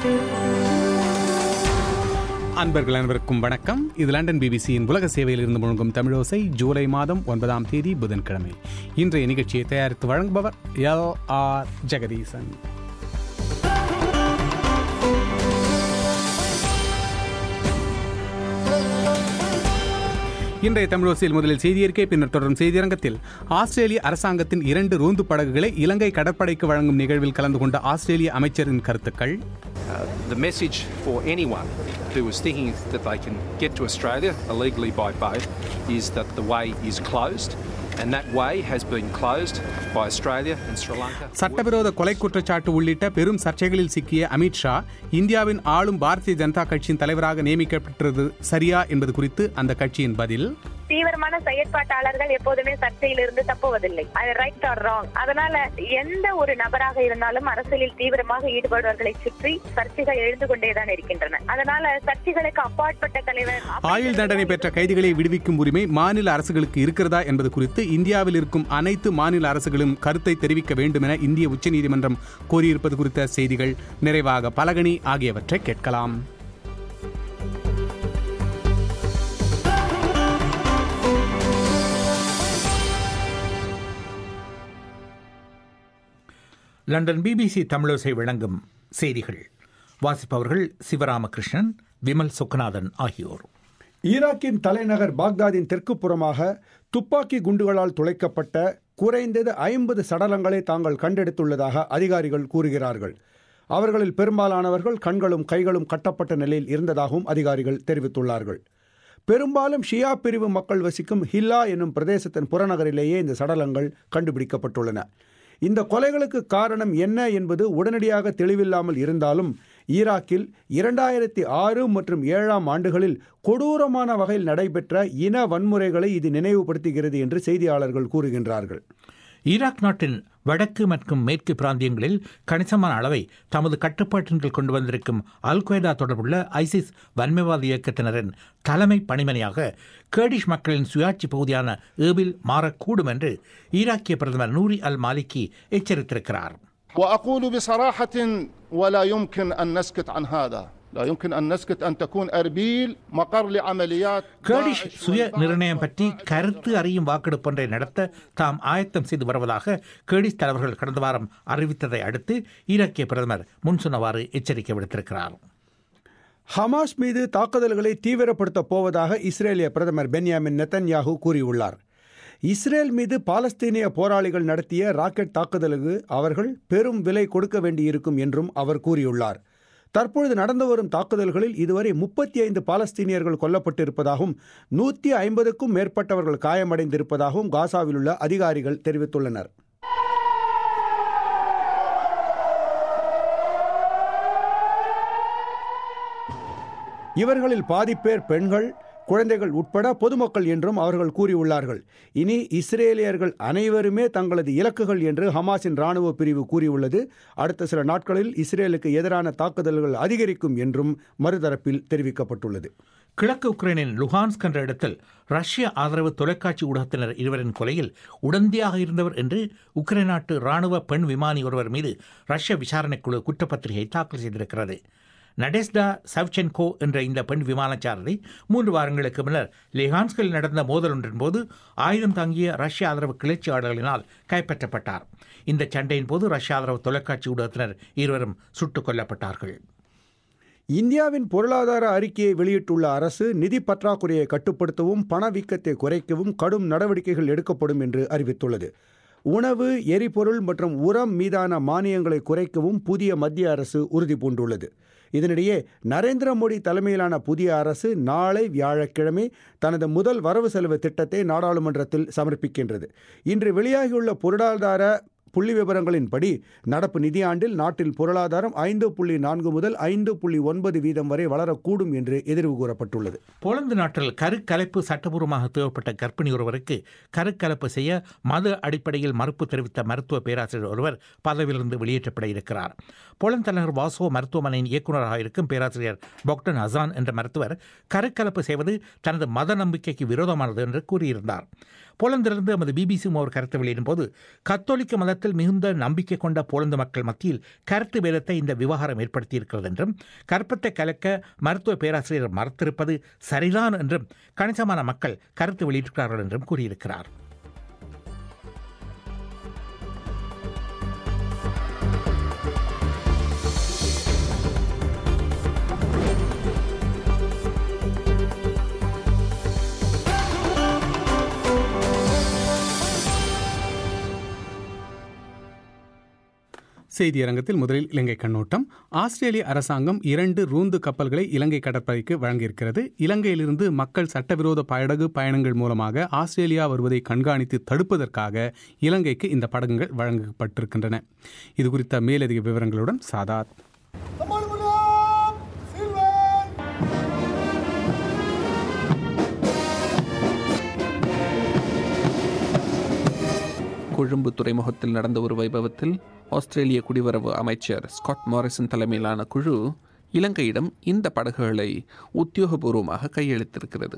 அன்பர்கள் அனைவருக்கும் வணக்கம் இது லண்டன் பிபிசியின் உலக சேவையில் இருந்து முழங்கும் தமிழோசை ஜூலை மாதம் ஒன்பதாம் தேதி புதன்கிழமை இன்றைய நிகழ்ச்சியை தயாரித்து வழங்குபவர் எல் ஆர் ஜெகதீசன் இன்றைய தமிழோசையில் முதலில் செய்தியறிக்கை பின்னர் தொடரும் செய்தியரங்கத்தில் ஆஸ்திரேலிய அரசாங்கத்தின் இரண்டு ரோந்து படகுகளை இலங்கை கடற்படைக்கு வழங்கும் நிகழ்வில் கலந்து கொண்ட ஆஸ்திரேலிய அமைச்சரின் கருத்துக்கள் Uh, the message for anyone who is thinking that they can get to Australia illegally by boat is that the way is closed, and that way has been closed by Australia and Sri Lanka. சட்டவிரோத கொலை குற்றச்சாட்டு உள்ளிட்ட பெரும் சர்ச்சைகளில் சிக்கிய அமித்ஷா இந்தியாவின் ஆளும் பாரதிய ஜனதா கட்சியின் தலைவராக நியமிக்கப்பட்டது சரியா என்பது குறித்து அந்த கட்சியின் பதில் தீவிரமான செயற்பாட்டாளர்கள் எப்போதுமே சர்ச்சையிலிருந்து தப்புவதில்லை அது ரைட் ஆர் ராங் அதனால எந்த ஒரு நபராக இருந்தாலும் அரசியலில் தீவிரமாக ஈடுபடுவர்களை சுற்றி சர்ச்சைகள் எழுந்து கொண்டேதான் இருக்கின்றன அதனால சர்ச்சைகளுக்கு அப்பாற்பட்ட தலைவர் ஆயுள் தண்டனை பெற்ற கைதிகளை விடுவிக்கும் உரிமை மாநில அரசுகளுக்கு இருக்கிறதா என்பது குறித்து இந்தியாவில் இருக்கும் அனைத்து மாநில அரசுகளும் கருத்தை தெரிவிக்க வேண்டும் என இந்திய உச்சநீதிமன்றம் கோரியிருப்பது குறித்த செய்திகள் நிறைவாக பலகணி ஆகியவற்றை கேட்கலாம் லண்டன் பிபிசி தமிழோசை வழங்கும் செய்திகள் வாசிப்பவர்கள் சிவராமகிருஷ்ணன் விமல் சுக்கநாதன் ஆகியோர் ஈராக்கின் தலைநகர் பாக்தாதின் தெற்கு புறமாக துப்பாக்கி குண்டுகளால் துளைக்கப்பட்ட குறைந்தது ஐம்பது சடலங்களை தாங்கள் கண்டெடுத்துள்ளதாக அதிகாரிகள் கூறுகிறார்கள் அவர்களில் பெரும்பாலானவர்கள் கண்களும் கைகளும் கட்டப்பட்ட நிலையில் இருந்ததாகவும் அதிகாரிகள் தெரிவித்துள்ளார்கள் பெரும்பாலும் ஷியா பிரிவு மக்கள் வசிக்கும் ஹில்லா என்னும் பிரதேசத்தின் புறநகரிலேயே இந்த சடலங்கள் கண்டுபிடிக்கப்பட்டுள்ளன இந்த கொலைகளுக்கு காரணம் என்ன என்பது உடனடியாக தெளிவில்லாமல் இருந்தாலும் ஈராக்கில் இரண்டாயிரத்தி ஆறு மற்றும் ஏழாம் ஆண்டுகளில் கொடூரமான வகையில் நடைபெற்ற இன வன்முறைகளை இது நினைவுபடுத்துகிறது என்று செய்தியாளர்கள் கூறுகின்றார்கள் ஈராக் நாட்டின் வடக்கு மற்றும் மேற்கு பிராந்தியங்களில் கணிசமான அளவை தமது கட்டுப்பாட்டின் கீழ் கொண்டு வந்திருக்கும் அல் கொய்தா தொடர்புள்ள ஐசிஸ் வன்மைவாத இயக்கத்தினரின் தலைமை பணிமனையாக கேடிஷ் மக்களின் சுயாட்சி பகுதியான ஏபில் மாறக்கூடும் என்று ஈராக்கிய பிரதமர் நூரி அல் மாலிகி எச்சரித்திருக்கிறார் واقول بصراحه ولا يمكن ان نسكت عن هذا لا يمكن ان نسكت ان تكون اربيل مقر لعمليات கேடிஷ் داعش சுய والبعث நிர்ணயம் பற்றி கருத்து அறியும் வாக்கெடுப்பு ஒன்றை நடத்த தாம் ஆயத்தம் செய்து வருவதாக கேடிஷ் தலைவர்கள் கடந்த வாரம் அறிவித்ததை அடுத்து ஈராக்கிய பிரதமர் முன் சொன்னவாறு எச்சரிக்கை விடுத்திருக்கிறார் ஹமாஸ் மீது தாக்குதல்களை தீவிரப்படுத்தப் போவதாக இஸ்ரேலிய பிரதமர் பென்யாமின் நெத்தன்யாகு கூறியுள்ளார் இஸ்ரேல் மீது பாலஸ்தீனிய போராளிகள் நடத்திய ராக்கெட் தாக்குதலுக்கு அவர்கள் பெரும் விலை கொடுக்க வேண்டியிருக்கும் என்றும் அவர் கூறியுள்ளார் தற்பொழுது நடந்து வரும் தாக்குதல்களில் இதுவரை முப்பத்தி ஐந்து பாலஸ்தீனியர்கள் கொல்லப்பட்டிருப்பதாகவும் நூற்றி ஐம்பதுக்கும் மேற்பட்டவர்கள் காயமடைந்திருப்பதாகவும் காசாவில் உள்ள அதிகாரிகள் தெரிவித்துள்ளனர் இவர்களில் பாதி பேர் பெண்கள் குழந்தைகள் உட்பட பொதுமக்கள் என்றும் அவர்கள் கூறியுள்ளார்கள் இனி இஸ்ரேலியர்கள் அனைவருமே தங்களது இலக்குகள் என்று ஹமாஸின் ராணுவ பிரிவு கூறியுள்ளது அடுத்த சில நாட்களில் இஸ்ரேலுக்கு எதிரான தாக்குதல்கள் அதிகரிக்கும் என்றும் மறுதரப்பில் தெரிவிக்கப்பட்டுள்ளது கிழக்கு உக்ரைனின் லுஹான்ஸ்க் என்ற இடத்தில் ரஷ்ய ஆதரவு தொலைக்காட்சி ஊடகத்தினர் இருவரின் கொலையில் உடந்தையாக இருந்தவர் என்று உக்ரைன் நாட்டு ராணுவ பெண் விமானி ஒருவர் மீது ரஷ்ய விசாரணைக்குழு குற்றப்பத்திரிகை தாக்கல் செய்திருக்கிறது நடேஸ்டா சவ்சென்கோ என்ற இந்த பெண் விமானச்சாரதி மூன்று வாரங்களுக்கு முன்னர் லிஹான்ஸ்கில் நடந்த மோதல் ஒன்றின் போது ஆயுதம் தாங்கிய ரஷ்ய ஆதரவு கிளர்ச்சியாளர்களினால் கைப்பற்றப்பட்டார் இந்த சண்டையின் போது ரஷ்ய ஆதரவு தொலைக்காட்சி ஊடகத்தினர் இருவரும் சுட்டுக் கொல்லப்பட்டார்கள் இந்தியாவின் பொருளாதார அறிக்கையை வெளியிட்டுள்ள அரசு நிதி பற்றாக்குறையை கட்டுப்படுத்தவும் பணவீக்கத்தை குறைக்கவும் கடும் நடவடிக்கைகள் எடுக்கப்படும் என்று அறிவித்துள்ளது உணவு எரிபொருள் மற்றும் உரம் மீதான மானியங்களை குறைக்கவும் புதிய மத்திய அரசு உறுதி பூண்டுள்ளது இதனிடையே நரேந்திர மோடி தலைமையிலான புதிய அரசு நாளை வியாழக்கிழமை தனது முதல் வரவு செலவு திட்டத்தை நாடாளுமன்றத்தில் சமர்ப்பிக்கின்றது இன்று வெளியாகியுள்ள பொருளாதார புள்ளி விவரங்களின்படி நடப்பு நிதியாண்டில் நாட்டில் பொருளாதாரம் ஐந்து புள்ளி நான்கு முதல் ஐந்து புள்ளி ஒன்பது வீதம் வரை வளரக்கூடும் என்று எதிர்வு கூறப்பட்டுள்ளது போலந்து நாட்டில் கருக்கலைப்பு சட்டபூர்வமாக தேவைப்பட்ட கர்ப்பிணி ஒருவருக்கு கருக்கலைப்பு செய்ய மத அடிப்படையில் மறுப்பு தெரிவித்த மருத்துவ பேராசிரியர் ஒருவர் பதவியிலிருந்து வெளியேற்றப்பட இருக்கிறார் போலந்து தலைநகர் வாசோ மருத்துவமனையின் இயக்குநராக இருக்கும் பேராசிரியர் பாக்டன் ஹசான் என்ற மருத்துவர் கருக்கலைப்பு செய்வது தனது மத நம்பிக்கைக்கு விரோதமானது என்று கூறியிருந்தார் போலந்திலிருந்து எமது பிபிசி ஒரு கருத்து வெளியிடும் போது கத்தோலிக்க மதத்தை ஜனநாயகத்தில் மிகுந்த நம்பிக்கை கொண்ட போலந்து மக்கள் மத்தியில் கருத்து வேதத்தை இந்த விவகாரம் ஏற்படுத்தியிருக்கிறது என்றும் கற்பத்தை கலக்க மருத்துவ பேராசிரியர் மறுத்திருப்பது சரிதான் என்றும் கணிசமான மக்கள் கருத்து வெளியிட்டிருக்கிறார்கள் என்றும் கூறியிருக்கிறார் செய்தி அரங்கத்தில் முதலில் இலங்கை கண்ணோட்டம் ஆஸ்திரேலிய அரசாங்கம் இரண்டு ரூந்து கப்பல்களை இலங்கை கடற்படைக்கு வழங்கியிருக்கிறது இலங்கையிலிருந்து மக்கள் சட்டவிரோத படகு பயணங்கள் மூலமாக ஆஸ்திரேலியா வருவதை கண்காணித்து தடுப்பதற்காக இலங்கைக்கு இந்த படகுகள் வழங்கப்பட்டிருக்கின்றன இது குறித்த மேலதிக விவரங்களுடன் சாதாத் கொழும்பு துறைமுகத்தில் நடந்த ஒரு வைபவத்தில் ஆஸ்திரேலிய குடிவரவு அமைச்சர் ஸ்காட் மாரிசன் தலைமையிலான குழு இலங்கையிடம் இந்த படகுகளை உத்தியோகபூர்வமாக கையெழுத்திருக்கிறது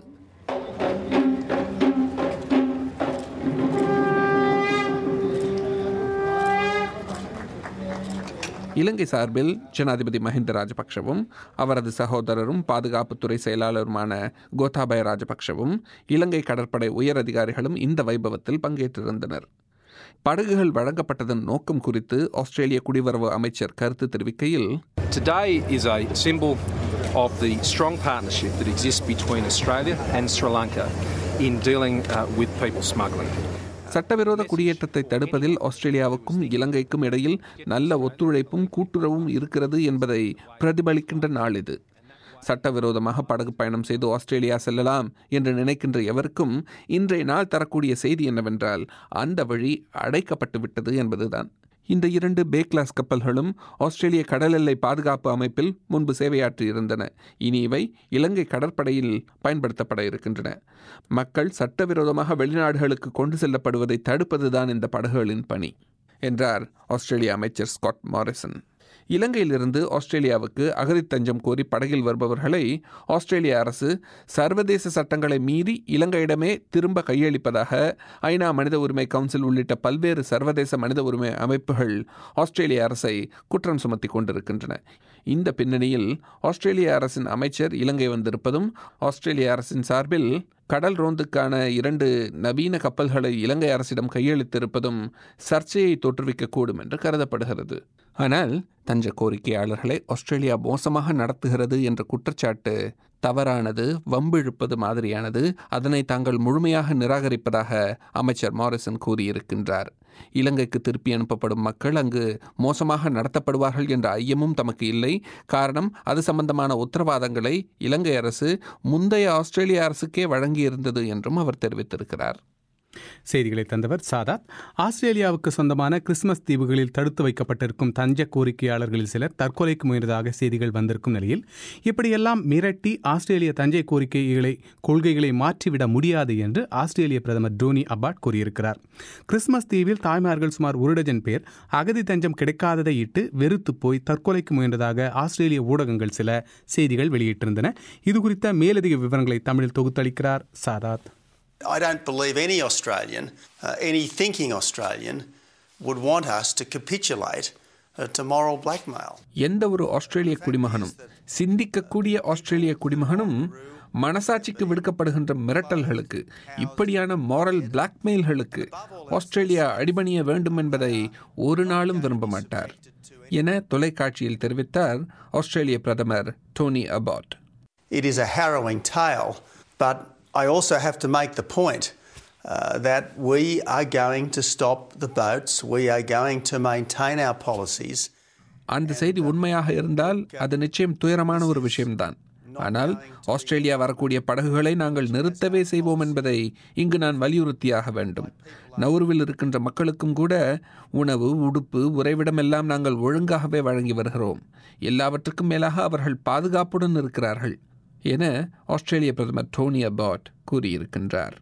இலங்கை சார்பில் ஜனாதிபதி மஹிந்த ராஜபக்ஷவும் அவரது சகோதரரும் பாதுகாப்புத்துறை செயலாளருமான கோத்தாபய ராஜபக்ஷவும் இலங்கை கடற்படை உயர் அதிகாரிகளும் இந்த வைபவத்தில் பங்கேற்றிருந்தனர் படகுகள் வழங்கப்பட்டதன் நோக்கம் குறித்து ஆஸ்திரேலிய குடிவரவு அமைச்சர் கருத்து தெரிவிக்கையில் Today is a symbol of the strong partnership that exists between Australia and Sri Lanka in dealing uh, with people smuggling. சட்டவிரோத குடியேற்றத்தை தடுப்பதில் ஆஸ்திரேலியாவுக்கும் இலங்கைக்கும் இடையில் நல்ல ஒத்துழைப்பும் கூட்டுறவும் இருக்கிறது என்பதை பிரதிபலிக்கின்ற நாள் இது சட்டவிரோதமாக படகு பயணம் செய்து ஆஸ்திரேலியா செல்லலாம் என்று நினைக்கின்ற எவருக்கும் இன்றைய நாள் தரக்கூடிய செய்தி என்னவென்றால் அந்த வழி அடைக்கப்பட்டு விட்டது என்பதுதான் இந்த இரண்டு பே கிளாஸ் கப்பல்களும் ஆஸ்திரேலிய கடல் எல்லை பாதுகாப்பு அமைப்பில் முன்பு சேவையாற்றி இருந்தன இனி இவை இலங்கை கடற்படையில் பயன்படுத்தப்பட இருக்கின்றன மக்கள் சட்டவிரோதமாக வெளிநாடுகளுக்கு கொண்டு செல்லப்படுவதை தடுப்பதுதான் இந்த படகுகளின் பணி என்றார் ஆஸ்திரேலிய அமைச்சர் ஸ்காட் மாரிசன் இலங்கையிலிருந்து ஆஸ்திரேலியாவுக்கு அகதி தஞ்சம் கோரி படகில் வருபவர்களை ஆஸ்திரேலிய அரசு சர்வதேச சட்டங்களை மீறி இலங்கையிடமே திரும்ப கையளிப்பதாக ஐநா மனித உரிமை கவுன்சில் உள்ளிட்ட பல்வேறு சர்வதேச மனித உரிமை அமைப்புகள் ஆஸ்திரேலிய அரசை குற்றம் சுமத்தி கொண்டிருக்கின்றன இந்த பின்னணியில் ஆஸ்திரேலிய அரசின் அமைச்சர் இலங்கை வந்திருப்பதும் ஆஸ்திரேலிய அரசின் சார்பில் கடல் ரோந்துக்கான இரண்டு நவீன கப்பல்களை இலங்கை அரசிடம் கையளித்திருப்பதும் சர்ச்சையை தோற்றுவிக்கக்கூடும் என்று கருதப்படுகிறது ஆனால் தஞ்ச கோரிக்கையாளர்களை ஆஸ்திரேலியா மோசமாக நடத்துகிறது என்ற குற்றச்சாட்டு தவறானது வம்பிழுப்பது மாதிரியானது அதனை தாங்கள் முழுமையாக நிராகரிப்பதாக அமைச்சர் மாரிசன் கூறியிருக்கின்றார் இலங்கைக்கு திருப்பி அனுப்பப்படும் மக்கள் அங்கு மோசமாக நடத்தப்படுவார்கள் என்ற ஐயமும் தமக்கு இல்லை காரணம் அது சம்பந்தமான உத்தரவாதங்களை இலங்கை அரசு முந்தைய ஆஸ்திரேலிய அரசுக்கே வழங்கியிருந்தது என்றும் அவர் தெரிவித்திருக்கிறார் செய்திகளை தந்தவர் சாதாத் ஆஸ்திரேலியாவுக்கு சொந்தமான கிறிஸ்துமஸ் தீவுகளில் தடுத்து வைக்கப்பட்டிருக்கும் தஞ்ச கோரிக்கையாளர்களில் சிலர் தற்கொலைக்கு முயன்றதாக செய்திகள் வந்திருக்கும் நிலையில் இப்படியெல்லாம் மிரட்டி ஆஸ்திரேலிய தஞ்சை கோரிக்கைகளை கொள்கைகளை மாற்றிவிட முடியாது என்று ஆஸ்திரேலிய பிரதமர் டோனி அபாட் கூறியிருக்கிறார் கிறிஸ்துமஸ் தீவில் தாய்மார்கள் சுமார் ஒரு டஜன் பேர் அகதி தஞ்சம் கிடைக்காததை இட்டு வெறுத்து போய் தற்கொலைக்கு முயன்றதாக ஆஸ்திரேலிய ஊடகங்கள் சில செய்திகள் வெளியிட்டிருந்தன இது குறித்த மேலதிக விவரங்களை தமிழில் தொகுத்தளிக்கிறார் சாதாத் I don't believe any Australian, uh, any thinking Australian, would want us to capitulate uh, to moral blackmail. எந்த ஒரு ஆஸ்திரேலிய குடிமகனும் சிந்திக்கக்கூடிய ஆஸ்திரேலிய குடிமகனும் மனசாட்சிக்கு விடுக்கப்படுகின்ற மிரட்டல்களுக்கு இப்படியான மாரல் பிளாக்மெயில்களுக்கு ஆஸ்திரேலியா அடிபணிய வேண்டும் என்பதை ஒரு நாளும் விரும்ப மாட்டார் என தொலைக்காட்சியில் தெரிவித்தார் ஆஸ்திரேலிய பிரதமர் Tony Abbott It is a harrowing tale, but I also have to make the point uh, that we are going to stop the boats, we are going to maintain our policies. அந்த செய்தி உண்மையாக இருந்தால் அது நிச்சயம் துயரமான ஒரு விஷயம்தான் ஆனால் ஆஸ்திரேலியா வரக்கூடிய படகுகளை நாங்கள் நிறுத்தவே செய்வோம் என்பதை இங்கு நான் வலியுறுத்தியாக வேண்டும் நவுருவில் இருக்கின்ற மக்களுக்கும் கூட உணவு உடுப்பு உறைவிடம் எல்லாம் நாங்கள் ஒழுங்காகவே வழங்கி வருகிறோம் எல்லாவற்றுக்கும் மேலாக அவர்கள் பாதுகாப்புடன் இருக்கிறார்கள் என ஆஸ்திரேலிய பிரதமர் டோனி அபாட் கூறியிருக்கின்றார்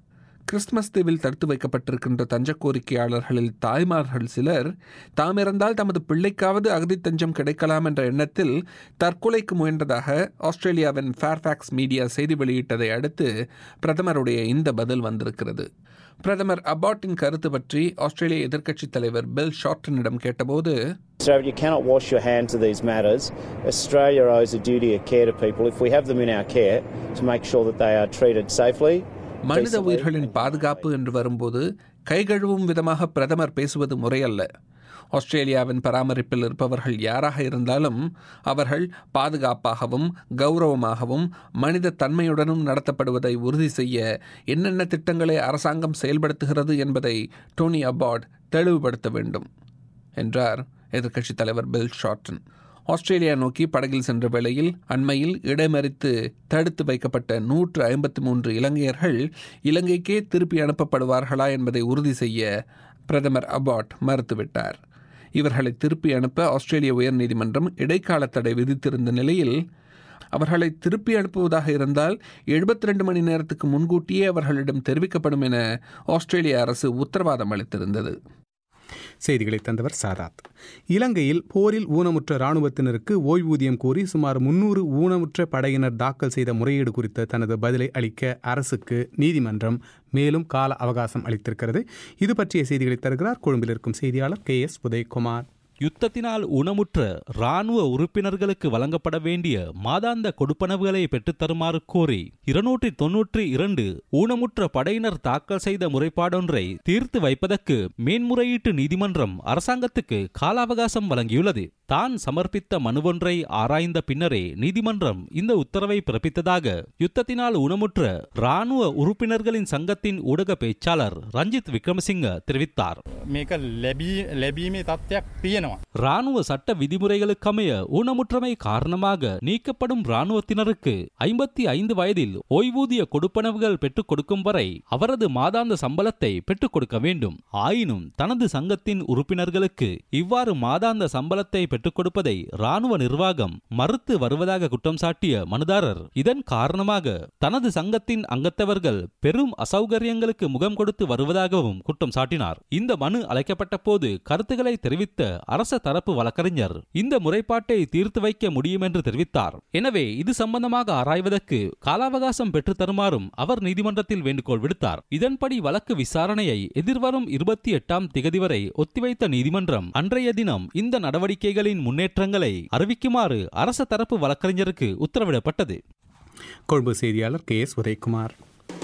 கிறிஸ்துமஸ் தீவில் தடுத்து வைக்கப்பட்டிருக்கின்ற தஞ்ச கோரிக்கையாளர்களில் தாய்மார்கள் சிலர் தாம் இறந்தால் தமது பிள்ளைக்காவது அகதி தஞ்சம் கிடைக்கலாம் என்ற எண்ணத்தில் தற்கொலைக்கு முயன்றதாக ஆஸ்திரேலியாவின் ஃபேர்ஃபேக்ஸ் மீடியா செய்தி வெளியிட்டதை அடுத்து பிரதமருடைய இந்த பதில் வந்திருக்கிறது பிரதமர் அபாட்டின் கருத்து பற்றி ஆஸ்திரேலிய எதிர்க்கட்சித் தலைவர் பில் ஷார்டனிடம் கேட்டபோது So you cannot wash your hands of these matters. Australia owes a duty of care to people if we have them in our care to make sure that they are treated safely. மனித decently, உயிர்களின் பாதுகாப்பு என்று வரும்போது கை கழுவும் விதமாக பிரதமர் பேசுவது முறையல்ல ஆஸ்திரேலியாவின் பராமரிப்பில் இருப்பவர்கள் யாராக இருந்தாலும் அவர்கள் பாதுகாப்பாகவும் கௌரவமாகவும் மனித தன்மையுடனும் நடத்தப்படுவதை உறுதி செய்ய என்னென்ன திட்டங்களை அரசாங்கம் செயல்படுத்துகிறது என்பதை டோனி அபாட் தெளிவுபடுத்த வேண்டும் என்றார் எதிர்க்கட்சித் தலைவர் பில் ஷார்டன் ஆஸ்திரேலியா நோக்கி படகில் சென்ற வேளையில் அண்மையில் இடைமறித்து தடுத்து வைக்கப்பட்ட நூற்று ஐம்பத்தி மூன்று இலங்கையர்கள் இலங்கைக்கே திருப்பி அனுப்பப்படுவார்களா என்பதை உறுதி செய்ய பிரதமர் அபாட் மறுத்துவிட்டார் இவர்களை திருப்பி அனுப்ப ஆஸ்திரேலிய உயர்நீதிமன்றம் இடைக்கால தடை விதித்திருந்த நிலையில் அவர்களை திருப்பி அனுப்புவதாக இருந்தால் எழுபத்தி ரெண்டு மணி நேரத்துக்கு முன்கூட்டியே அவர்களிடம் தெரிவிக்கப்படும் என ஆஸ்திரேலிய அரசு உத்தரவாதம் அளித்திருந்தது செய்திகளை தந்தவர் சாதாத் இலங்கையில் போரில் ஊனமுற்ற இராணுவத்தினருக்கு ஓய்வூதியம் கோரி சுமார் முன்னூறு ஊனமுற்ற படையினர் தாக்கல் செய்த முறையீடு குறித்த தனது பதிலை அளிக்க அரசுக்கு நீதிமன்றம் மேலும் கால அவகாசம் அளித்திருக்கிறது இது பற்றிய செய்திகளை தருகிறார் கொழும்பில் இருக்கும் செய்தியாளர் கே எஸ் உதயகுமார் யுத்தத்தினால் ஊனமுற்ற இராணுவ உறுப்பினர்களுக்கு வழங்கப்பட வேண்டிய மாதாந்த கொடுப்பனவுகளை பெற்றுத்தருமாறு கோரி இருநூற்றி தொன்னூற்றி இரண்டு ஊனமுற்ற படையினர் தாக்கல் செய்த முறைப்பாடொன்றை தீர்த்து வைப்பதற்கு மேன்முறையீட்டு நீதிமன்றம் அரசாங்கத்துக்கு கால அவகாசம் வழங்கியுள்ளது தான் சமர்ப்பித்த மனுவொன்றை ஆராய்ந்த பின்னரே நீதிமன்றம் இந்த உத்தரவை பிறப்பித்ததாக யுத்தத்தினால் ஊனமுற்ற இராணுவ உறுப்பினர்களின் சங்கத்தின் ஊடக பேச்சாளர் ரஞ்சித் விக்ரமசிங்க தெரிவித்தார் මේක ලැබී ලැබීමේ තත්ත්වයක් තියෙනවා. ராணுவ சட்ட விதிமுறைகளுக்கமைய ஊனமுற்றமை காரணமாக நீக்கப்படும் ராணுவத்தினருக்கு ஐம்பத்தி ஐந்து வயதில் ஓய்வூதிய கொடுப்பனவுகள் பெற்றுக் கொடுக்கும் வரை அவரது மாதாந்த சம்பளத்தை பெற்றுக் கொடுக்க வேண்டும் ஆயினும் தனது சங்கத்தின் உறுப்பினர்களுக்கு இவ்வாறு மாதாந்த சம்பளத்தை பெற்றுக் கொடுப்பதை ராணுவ நிர்வாகம் மறுத்து வருவதாக குற்றம் சாட்டிய மனுதாரர் இதன் காரணமாக தனது சங்கத்தின் அங்கத்தவர்கள் பெரும் அசௌகரியங்களுக்கு முகம் கொடுத்து வருவதாகவும் குற்றம் சாட்டினார் இந்த மனு அழைக்கப்பட்ட போது கருத்துக்களை தெரிவித்த அரச தரப்பு வழக்கறிஞர் இந்த முறைப்பாட்டை தீர்த்து வைக்க முடியும் என்று தெரிவித்தார் எனவே இது சம்பந்தமாக ஆராய்வதற்கு கால அவகாசம் பெற்றுத் தருமாறும் அவர் நீதிமன்றத்தில் வேண்டுகோள் விடுத்தார் இதன்படி வழக்கு விசாரணையை எதிர்வரும் இருபத்தி எட்டாம் திகதி வரை ஒத்திவைத்த நீதிமன்றம் அன்றைய தினம் இந்த நடவடிக்கைகளின் முன்னேற்றங்களை அறிவிக்குமாறு அரச தரப்பு வழக்கறிஞருக்கு உத்தரவிடப்பட்டது கொழும்பு செய்தியாளர் கே எஸ் உதயகுமார்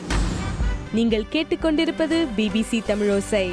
நீங்கள் கேட்டுக்கொண்டிருப்பது பிபிசி தமிழோசை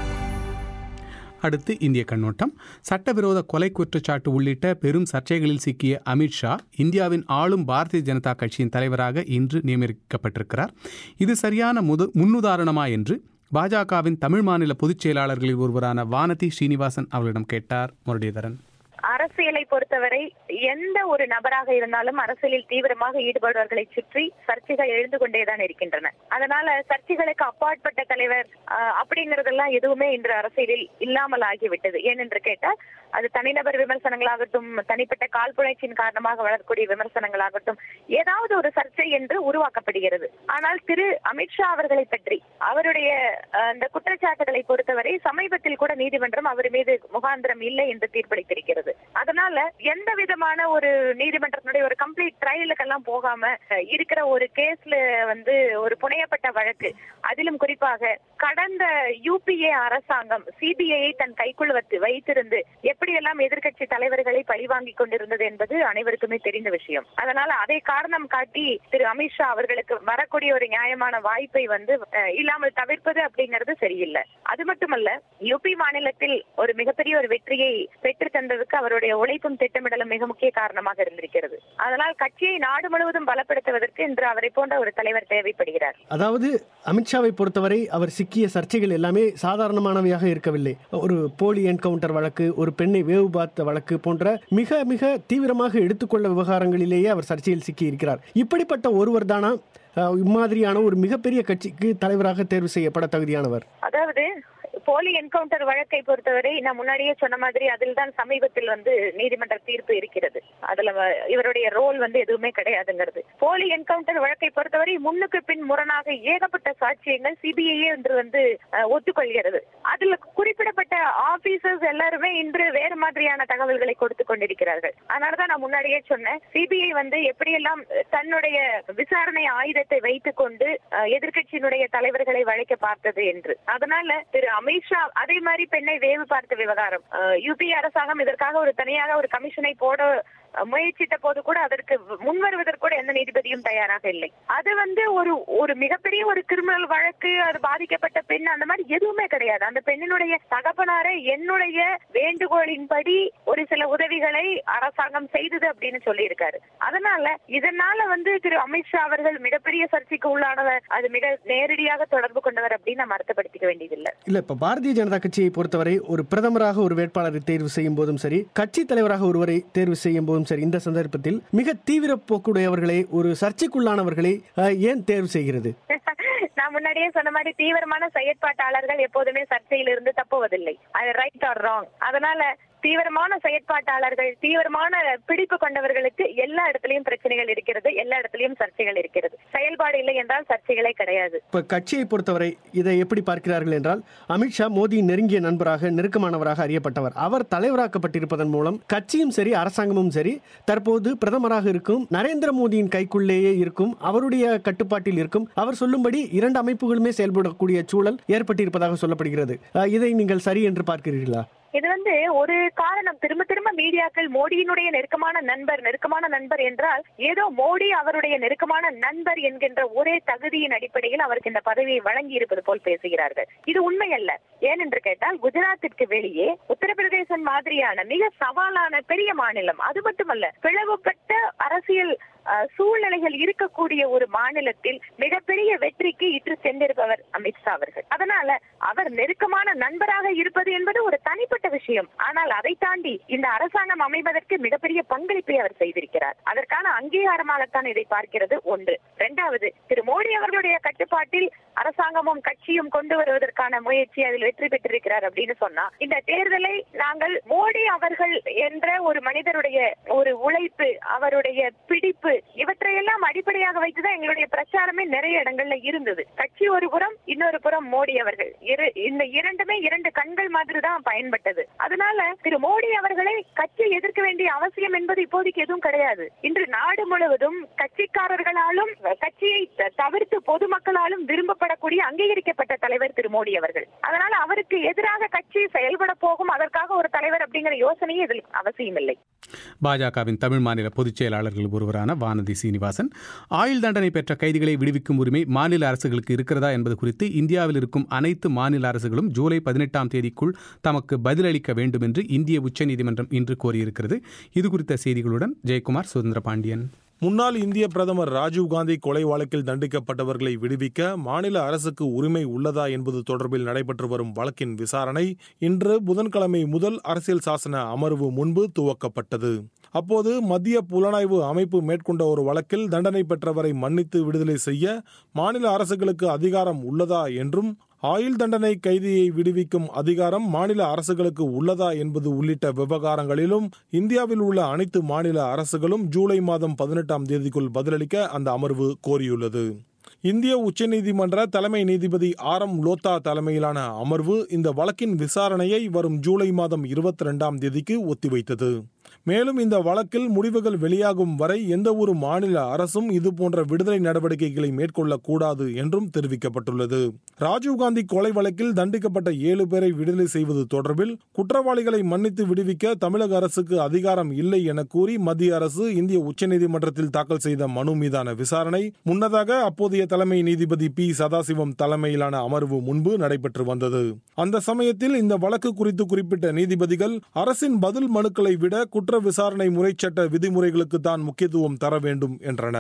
அடுத்து இந்திய கண்ணோட்டம் சட்டவிரோத கொலை குற்றச்சாட்டு உள்ளிட்ட பெரும் சர்ச்சைகளில் சிக்கிய அமித்ஷா இந்தியாவின் ஆளும் பாரதிய ஜனதா கட்சியின் தலைவராக இன்று நியமிக்கப்பட்டிருக்கிறார் இது சரியான முது முன்னுதாரணமா என்று பாஜகவின் தமிழ் மாநில பொதுச் செயலாளர்களில் ஒருவரான வானதி ஸ்ரீனிவாசன் அவர்களிடம் கேட்டார் முரளிதரன் அரசியலை பொறுத்தவரை எந்த ஒரு நபராக இருந்தாலும் அரசியலில் தீவிரமாக ஈடுபடுவர்களை சுற்றி சர்ச்சைகள் எழுந்து கொண்டேதான் இருக்கின்றன அதனால சர்ச்சைகளுக்கு அப்பாற்பட்ட தலைவர் ஆஹ், அப்படிங்கறதெல்லாம் எதுவுமே இன்று அரசியலில் இல்லாமல் ஆகிவிட்டது ஏனென்று கேட்டால் அது தனிநபர் விமர்சனங்களாகட்டும் தனிப்பட்ட காழ்ப்புணர்ச்சியின் காரணமாக வளரக்கூடிய விமர்சனங்களாகட்டும் ஏதாவது ஒரு சர்ச்சை என்று உருவாக்கப்படுகிறது ஆனால் திரு அமித்ஷா அவர்களை பற்றி அவருடைய அஹ், அந்த குற்றச்சாட்டுகளை பொறுத்தவரை சமீபத்தில் கூட நீதிமன்றம் அவர் மீது முகாந்திரம் இல்லை என்று தீர்ப்பளித்திருக்கிறது அதனால எந்த விதமான ஒரு நீதிமன்றத்தினுடைய ஒரு கம்ப்ளீட் ட்ரையலுக்கெல்லாம் போகாம அஹ், இருக்கிற ஒரு கேஸ்ல வந்து ஒரு புனையப்பட்ட வழக்கு அதிலும் குறிப்பாக கடந்த யூபிஏ அரசாங்கம் சிபிஐயை தன் கைக்குள் வைத்து வைத்திருந்து எப்படியெல்லாம் எதிர்க்கட்சி தலைவர்களை பழிவாங்கிக் கொண்டிருந்தது என்பது அனைவருக்குமே தெரிந்த விஷயம் அதனால அதை காரணம் காட்டி திரு அமித்ஷா அவர்களுக்கு வரக்கூடிய ஒரு நியாயமான வாய்ப்பை வந்து அஹ், இல்லாமல் தவிர்ப்பது அப்படிங்கிறது சரியில்லை அது மட்டுமல்ல யூபி மாநிலத்தில் ஒரு மிகப்பெரிய ஒரு வெற்றியை பெற்று தந்ததுக்கு அவருடைய உழைப்பும் திட்டமிடலும் மிக முக்கிய காரணமாக இருந்திருக்கிறது அதனால் கட்சியை நாடு முழுவதும் பலப்படுத்துவதற்கு இன்று அவரை போன்ற ஒரு தலைவர் தேவைப்படுகிறார் அதாவது அமித்ஷாவை பொறுத்தவரை அவர் சிக்கிய சர்ச்சைகள் எல்லாமே சாதாரணமானவையாக இருக்கவில்லை ஒரு போலி என்கவுண்டர் வழக்கு ஒரு பெண்ணை வேவு பார்த்த வழக்கு போன்ற மிக மிக தீவிரமாக எடுத்துக்கொள்ள விவகாரங்களிலேயே அவர் சர்ச்சையில் சிக்கி இருக்கிறார் இப்படிப்பட்ட ஒருவர் தானா அஹ், இம்மாதிரியான ஒரு மிகப்பெரிய கட்சிக்கு தலைவராக தேர்வு செய்யப்பட தகுதியானவர் அதாவது போலி என்கவுண்டர் வழக்கை பொறுத்தவரை நான் முன்னாடியே சொன்ன மாதிரி அதில் தான் சமீபத்தில் வந்து நீதிமன்ற தீர்ப்பு இருக்கிறது அதுல வ- இவருடைய ரோல் வந்து எதுவுமே கிடையாதுங்கிறது போலி என்கவுண்டர் வழக்கை பொறுத்தவரை முன்னுக்கு பின் முரணாக ஏகப்பட்ட சாட்சியங்கள் சிபிஐயே என்று வந்து அஹ், ஒத்துக்கொள்கிறது அதுல குறிப்பிடப்பட்ட ஆபீசர்ஸ் எல்லாருமே இன்று வேறு மாதிரியான தகவல்களை கொடுத்து கொண்டிருக்கிறார்கள் அதனாலதான் நான் முன்னாடியே சொன்னேன் சிபிஐ வந்து எப்படியெல்லாம் தன்னுடைய விசாரணை ஆயுதத்தை வைத்துக் கொண்டு அஹ், எதிர்க்கட்சியினுடைய தலைவர்களை வளைக்க பார்த்தது என்று அதனால திரு அமித்ஷா அதே மாதிரி பெண்ணை வேவு பார்த்த விவகாரம் யூபி அரசாங்கம் இதற்காக ஒரு தனியாக ஒரு கமிஷனை போட அஹ், முயற்சித்த போது கூட அதற்கு முன் வருவதற்கு கூட எந்த நீதிபதியும் தயாராக இல்லை அது வந்து ஒரு ஒரு மிகப்பெரிய ஒரு கிரிமினல் வழக்கு அது பாதிக்கப்பட்ட பெண் அந்த மாதிரி எதுவுமே கிடையாது அந்த பெண்ணினுடைய தகப்பனாரை என்னுடைய வேண்டுகோளின்படி ஒரு சில உதவிகளை அரசாங்கம் செய்தது அப்படின்னு சொல்லி இருக்காரு அதனால இதனால வந்து திரு அமித்ஷா அவர்கள் மிகப்பெரிய சர்ச்சைக்கு உள்ளானவர் அது மிக நேரடியாக தொடர்பு கொண்டவர் அப்படின்னு நம்ம அர்த்தப்படுத்திக்க வேண்டியதில்லை இல்ல இப்ப பாரதிய ஜனதா கட்சியை பொறுத்தவரை ஒரு பிரதமராக ஒரு வேட்பாளரை தேர்வு செய்யும் போதும் சரி கட்சி தலைவராக ஒருவரை தேர்வு செய்யும் போதும் சரி இந்த சந்தர்ப்பத்தில் மிக தீவிர போக்குடையவர்களை ஒரு சர்ச்சைக்குள்ளானவர்களை அஹ், ஏன் தேர்வு செய்கிறது நான் முன்னாடியே சொன்ன மாதிரி தீவிரமான செயற்பாட்டாளர்கள் எப்போதுமே சர்ச்சையில் இருந்து தப்புவதில்லை அது ரைட் ஆர் ராங் அதனால தீவிரமான செயற்பாட்டாளர்கள் தீவிரமான பிடிப்பு கொண்டவர்களுக்கு எல்லா இடத்துலயும் பிரச்சனைகள் இருக்கிறது எல்லா இடத்துலயும் சர்ச்சைகள் இருக்கிறது செயல்பாடு இல்லை என்றால் சர்ச்சைகளே கிடையாது இப்ப கட்சியை பொறுத்தவரை இதை எப்படி பார்க்கிறார்கள் என்றால் அமித்ஷா மோடியின் நெருங்கிய நண்பராக நெருக்கமானவராக அறியப்பட்டவர் அவர் தலைவராக்கப்பட்டிருப்பதன் மூலம் கட்சியும் சரி அரசாங்கமும் சரி தற்போது பிரதமராக இருக்கும் நரேந்திர மோடியின் கைக்குள்ளேயே இருக்கும் அவருடைய கட்டுப்பாட்டில் இருக்கும் அவர் சொல்லும்படி இரண்டு அமைப்புகளுமே செயல்படக்கூடிய சூழல் ஏற்பட்டிருப்பதாக சொல்லப்படுகிறது அஹ், இதை நீங்கள் சரி என்று பார்க்கிறீர்களா இது வந்து ஒரு காரணம் திரும்ப திரும்ப மீடியாக்கள் மோடியினுடைய நெருக்கமான நண்பர் நெருக்கமான நண்பர் என்றால் ஏதோ மோடி அவருடைய நெருக்கமான நண்பர் என்கின்ற ஒரே தகுதியின் அடிப்படையில் அவருக்கு இந்த பதவியை வழங்கி இருப்பது போல் பேசுகிறார்கள் இது உண்மை அல்ல ஏனென்று கேட்டால் குஜராத்திற்கு வெளியே உத்தரப்பிரதேசம் மாதிரியான மிக சவாலான பெரிய மாநிலம் அது மட்டுமல்ல பிளவுபட்ட அரசியல் அஹ், சூழ்நிலைகள் இருக்கக்கூடிய ஒரு மாநிலத்தில் மிகப்பெரிய வெற்றிக்கு இட்டு சென்றிருப்பவர் அமித்ஷா அவர்கள் அதனால அவர் நெருக்கமான நண்பராக இருப்பது என்பது ஒரு தனிப்பட்ட விஷயம் ஆனால் அதை தாண்டி இந்த அரசாங்கம் அமைவதற்கு மிகப்பெரிய பங்களிப்பை அவர் செய்திருக்கிறார் அதற்கான அங்கீகாரமாகத்தான் இதை பார்க்கிறது ஒன்று இரண்டாவது திரு மோடி அவர்களுடைய கட்டுப்பாட்டில் அரசாங்கமும் கட்சியும் கொண்டு வருவதற்கான முயற்சி அதில் வெற்றி பெற்றிருக்கிறார் அப்படின்னு சொன்னா இந்த தேர்தலை நாங்கள் மோடி அவர்கள் என்ற ஒரு மனிதருடைய ஒரு உழைப்பு அவருடைய பிடிப்பு இவற்றையெல்லாம் அடிப்படையாக வைத்துதான் எங்களுடைய பிரச்சாரமே நிறைய இடங்கள்ல இருந்தது கட்சி ஒரு புறம் இன்னொரு புறம் மோடி அவர்கள் இரு இந்த இரண்டுமே இரண்டு கண்கள் மாதிரி தான் பயன்பட்டது அதனால திரு மோடி அவர்களை கட்சி எதிர்க்க வேண்டிய அவசியம் என்பது இப்போதைக்கு எதுவும் கிடையாது இன்று நாடு முழுவதும் கட்சிக்காரர்களாலும் கட்சியை த- தவிர்த்து பொதுமக்களாலும் விரும்பப்படக்கூடிய அங்கீகரிக்கப்பட்ட தலைவர் திரு மோடி அவர்கள் அதனால அவருக்கு எதிராக கட்சி செயல்பட போகும் அதற்காக ஒரு தலைவர் அப்படிங்கிற யோசனையே இதில் அவசியம் இல்லை பாஜகவின் தமிழ் மாநில பொதுச் செயலாளர்கள் ஒருவரான வானதி சீனிவாசன் ஆயுள் தண்டனை பெற்ற கைதிகளை விடுவிக்கும் உரிமை மாநில அரசுகளுக்கு இருக்கிறதா என்பது குறித்து இந்தியாவில் இருக்கும் அனைத்து மாநில அரசுகளும் ஜூலை பதினெட்டாம் தேதிக்குள் தமக்கு பதிலளிக்க வேண்டும் என்று இந்திய உச்சநீதிமன்றம் இன்று கோரியிருக்கிறது இது குறித்த செய்திகளுடன் ஜெயக்குமார் சுதந்திர பாண்டியன் முன்னாள் இந்திய பிரதமர் ராஜீவ்காந்தி கொலை வழக்கில் தண்டிக்கப்பட்டவர்களை விடுவிக்க மாநில அரசுக்கு உரிமை உள்ளதா என்பது தொடர்பில் நடைபெற்று வரும் வழக்கின் விசாரணை இன்று புதன்கிழமை முதல் அரசியல் சாசன அமர்வு முன்பு துவக்கப்பட்டது அப்போது மத்திய புலனாய்வு அமைப்பு மேற்கொண்ட ஒரு வழக்கில் தண்டனை பெற்றவரை மன்னித்து விடுதலை செய்ய மாநில அரசுகளுக்கு அதிகாரம் உள்ளதா என்றும் ஆயுள் தண்டனை கைதியை விடுவிக்கும் அதிகாரம் மாநில அரசுகளுக்கு உள்ளதா என்பது உள்ளிட்ட விவகாரங்களிலும் இந்தியாவில் உள்ள அனைத்து மாநில அரசுகளும் ஜூலை மாதம் பதினெட்டாம் தேதிக்குள் பதிலளிக்க அந்த அமர்வு கோரியுள்ளது இந்திய உச்சநீதிமன்ற தலைமை நீதிபதி ஆர் எம் லோத்தா தலைமையிலான அமர்வு இந்த வழக்கின் விசாரணையை வரும் ஜூலை மாதம் இருபத்தி ரெண்டாம் தேதிக்கு ஒத்திவைத்தது மேலும் இந்த வழக்கில் முடிவுகள் வெளியாகும் வரை எந்த ஒரு மாநில அரசும் இதுபோன்ற விடுதலை நடவடிக்கைகளை மேற்கொள்ளக்கூடாது என்றும் தெரிவிக்கப்பட்டுள்ளது ராஜீவ்காந்தி கொலை வழக்கில் தண்டிக்கப்பட்ட ஏழு பேரை விடுதலை செய்வது தொடர்பில் குற்றவாளிகளை மன்னித்து விடுவிக்க தமிழக அரசுக்கு அதிகாரம் இல்லை என கூறி மத்திய அரசு இந்திய உச்சநீதிமன்றத்தில் தாக்கல் செய்த மனு மீதான விசாரணை முன்னதாக அப்போதைய தலைமை நீதிபதி பி சதாசிவம் தலைமையிலான அமர்வு முன்பு நடைபெற்று வந்தது அந்த சமயத்தில் இந்த வழக்கு குறித்து குறிப்பிட்ட நீதிபதிகள் அரசின் பதில் மனுக்களை விட குற்ற விசாரணை முறைச்சட்ட விதிமுறைகளுக்கு தான் முக்கியத்துவம் தர வேண்டும் என்றனர்